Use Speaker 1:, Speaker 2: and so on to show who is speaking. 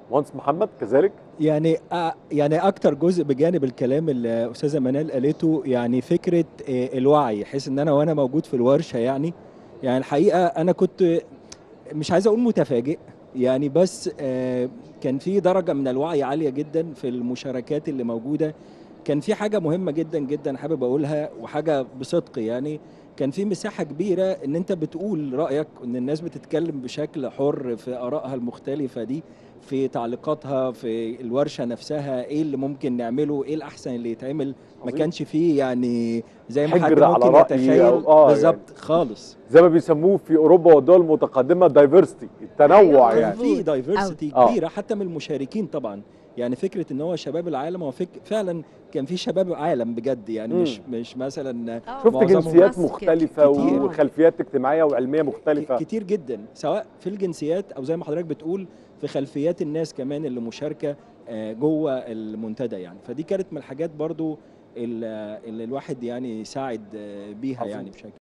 Speaker 1: مهندس محمد كذلك
Speaker 2: يعني أ- يعني اكتر جزء بجانب الكلام اللي استاذه منال قالته يعني فكره آه، الوعي حيث ان انا وانا موجود في الورشه يعني يعني الحقيقه انا كنت مش عايز اقول متفاجئ يعني بس آه، كان في درجه من الوعي عاليه جدا في المشاركات اللي موجوده كان في حاجه مهمه جدا جدا حابب اقولها وحاجه بصدق يعني كان في مساحه كبيره ان انت بتقول رايك ان الناس بتتكلم بشكل حر في ارائها المختلفه دي في تعليقاتها في الورشه نفسها ايه اللي ممكن نعمله ايه الاحسن اللي يتعمل ما
Speaker 1: عظيم.
Speaker 2: كانش فيه يعني زي ما حد
Speaker 1: حجر على
Speaker 2: ممكن
Speaker 1: رأي
Speaker 2: يتخيل
Speaker 1: أو- آه
Speaker 2: بالظبط خالص
Speaker 1: زي ما بيسموه في اوروبا والدول المتقدمه دايفرستي التنوع
Speaker 3: أيوة.
Speaker 1: يعني
Speaker 2: كان في دايفرسيتي
Speaker 1: آه.
Speaker 2: كبيره حتى من المشاركين طبعا يعني فكره ان هو شباب العالم هو فك... فعلا كان في شباب عالم بجد يعني
Speaker 1: مم.
Speaker 2: مش مش مثلا
Speaker 3: آه.
Speaker 1: شفت
Speaker 2: معظمهم
Speaker 1: جنسيات
Speaker 3: ماسك
Speaker 1: مختلفه
Speaker 2: كتير.
Speaker 1: وخلفيات اجتماعيه وعلميه مختلفه
Speaker 2: ك- كتير جدا سواء في الجنسيات او زي ما حضرتك بتقول في خلفيات الناس كمان اللي مشاركه آه، جوه المنتدى يعني فدي كانت من الحاجات برضو اللي اللي الواحد يعني يساعد آه، بيها
Speaker 1: عظيم.
Speaker 2: يعني بشكل